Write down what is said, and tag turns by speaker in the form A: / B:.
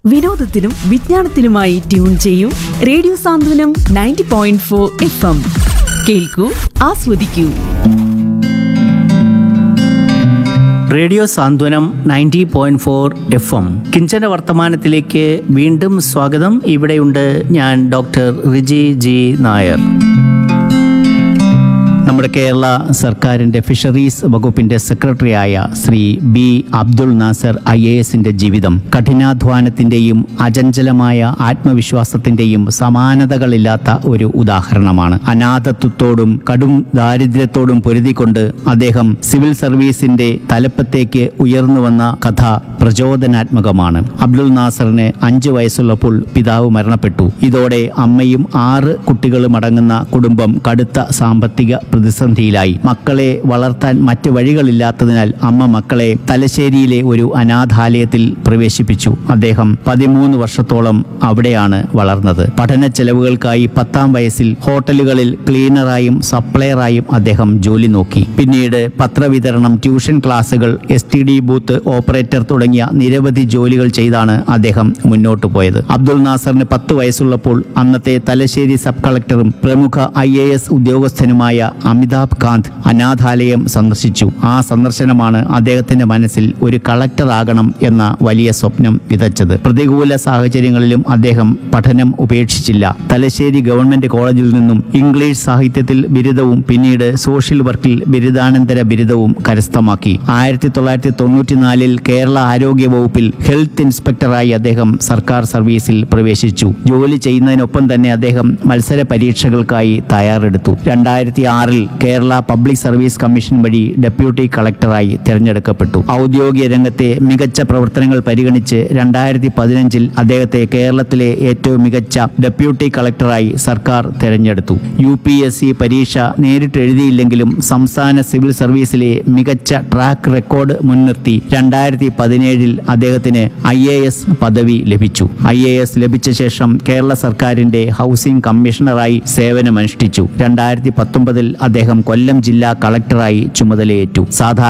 A: വിനോദത്തിനും വിജ്ഞാനത്തിനുമായി ട്യൂൺ ചെയ്യൂ radio Santhwanam ninety point four F M കേൾക്കൂ ആസ്വദിക്കൂ
B: radio Santhwanam ninety point four F M കിഞ്ചന വർത്തമാനത്തിലേക്ക് വീണ്ടും സ്വാഗതം ഇവിടെയുണ്ട് ഞാൻ ഡോക്ടർ റിജി ജി നായർ നമ്മുടെ കേരള സർക്കാരിൻ്റെ ഫിഷറീസ് വകുപ്പിൻ്റെ സെക്രട്ടറിയായ Sri B Abdul Nasar I A എസിൻ്റെ ജീവിതം കഠിനാധ്വാനത്തിൻ്റെയും അചഞ്ചലമായ ആത്മവിശ്വാസത്തിൻ്റെയും സമാനതകളില്ലാത്ത ഒരു ഉദാഹരണമാണ് അനാഥത്വത്തോടും കടും ദാരിദ്ര്യത്തോടും പൊരുതിക്കൊണ്ട് അദ്ദേഹം സിവിൽ സർവീസിൻ്റെ തലപ്പത്തേക്ക് ഉയർന്നു വന്ന കഥ പ്രചോദനാത്മകമാണ് അബ്ദുൾ നാസറിന് അഞ്ചു വയസ്സുള്ളപ്പോൾ പിതാവ് മരണപ്പെട്ടു ഇതോടെ അമ്മയും ആറ് കുട്ടികളും അടങ്ങുന്ന കുടുംബം കടുത്ത സാമ്പത്തിക പ്രതിസന്ധിയിലായി മക്കളെ വളർത്താൻ മറ്റ് വഴികളില്ലാത്തതിനാൽ അമ്മ മക്കളെ തലശ്ശേരിയിലെ ഒരു അനാഥാലയത്തിൽ പ്രവേശിപ്പിച്ചു അദ്ദേഹം പതിമൂന്ന് വർഷത്തോളം അവിടെയാണ് വളർന്നത് പഠന ചെലവുകൾക്കായി പത്താം വയസ്സിൽ ഹോട്ടലുകളിൽ ക്ലീനറായും സപ്ലയറായും അദ്ദേഹം ജോലി നോക്കി പിന്നീട് പത്രവിതരണം ട്യൂഷൻ ക്ലാസുകൾ S T D booth operator തുടങ്ങിയ നിരവധി ജോലികൾ ചെയ്താണ് അദ്ദേഹം മുന്നോട്ട് പോയത് അബ്ദുൾ നാസറിന് പത്ത് വയസ്സുള്ളപ്പോൾ അന്നത്തെ തലശ്ശേരി സബ് കളക്ടറും പ്രമുഖ ഐ എ എസ് ഉദ്യോഗസ്ഥനുമായ അമിതാഭ് കാന്ത് അനാഥാലയം സന്ദർശിച്ചു ആ സന്ദർശനമാണ് അദ്ദേഹത്തിന്റെ മനസ്സിൽ ഒരു കളക്ടർ ആകണം എന്ന വലിയ സ്വപ്നം വിതച്ചത് പ്രതികൂല സാഹചര്യങ്ങളിലും അദ്ദേഹം പഠനം ഉപേക്ഷിച്ചില്ല തലശ്ശേരി ഗവൺമെന്റ് കോളേജിൽ നിന്നും ഇംഗ്ലീഷ് സാഹിത്യത്തിൽ ബിരുദവും പിന്നീട് സോഷ്യൽ വർക്കിൽ ബിരുദാനന്തര ബിരുദവും കരസ്ഥമാക്കി ആയിരത്തി തൊള്ളായിരത്തി തൊണ്ണൂറ്റിനാലിൽ കേരള ആരോഗ്യ വകുപ്പിൽ ഹെൽത്ത് ഇൻസ്പെക്ടറായി അദ്ദേഹം സർക്കാർ സർവീസിൽ പ്രവേശിച്ചു ജോലി ചെയ്യുന്നതിനൊപ്പം തന്നെ അദ്ദേഹം മത്സര പരീക്ഷകൾക്കായി തയ്യാറെടുത്തു രണ്ടായിരത്തി ആറിൽ കേരള പബ്ലിക് സർവീസ് കമ്മീഷൻ വഴി ഡെപ്യൂട്ടി കളക്ടറായി തിരഞ്ഞെടുക്കപ്പെട്ടു ഔദ്യോഗിക രംഗത്തെ മികച്ച പ്രവർത്തനങ്ങൾ പരിഗണിച്ച് രണ്ടായിരത്തി പതിനഞ്ചിൽ അദ്ദേഹത്തെ കേരളത്തിലെ ഏറ്റവും മികച്ച ഡെപ്യൂട്ടി കളക്ടറായി സർക്കാർ തിരഞ്ഞെടുത്തു യു പി എസ് സി പരീക്ഷ നേരിട്ട് എഴുതിയില്ലെങ്കിലും സംസ്ഥാന സിവിൽ സർവീസിലെ മികച്ച ട്രാക്ക് റെക്കോർഡ് മുൻനിർത്തി രണ്ടായിരത്തി പതിനേഴിൽ അദ്ദേഹത്തിന് ഐ എ എസ് പദവി ലഭിച്ചു ഐ എ എസ് ലഭിച്ച ശേഷം കേരള സർക്കാരിന്റെ ഹൗസിംഗ് കമ്മീഷണറായി സേവനമനുഷ്ഠിച്ചു രണ്ടായിരത്തി പത്തൊമ്പതിൽ അദ്ദേഹം കൊല്ലം ജില്ലാ കളക്ടറായി ചുമതലയേറ്റു സാധാരണ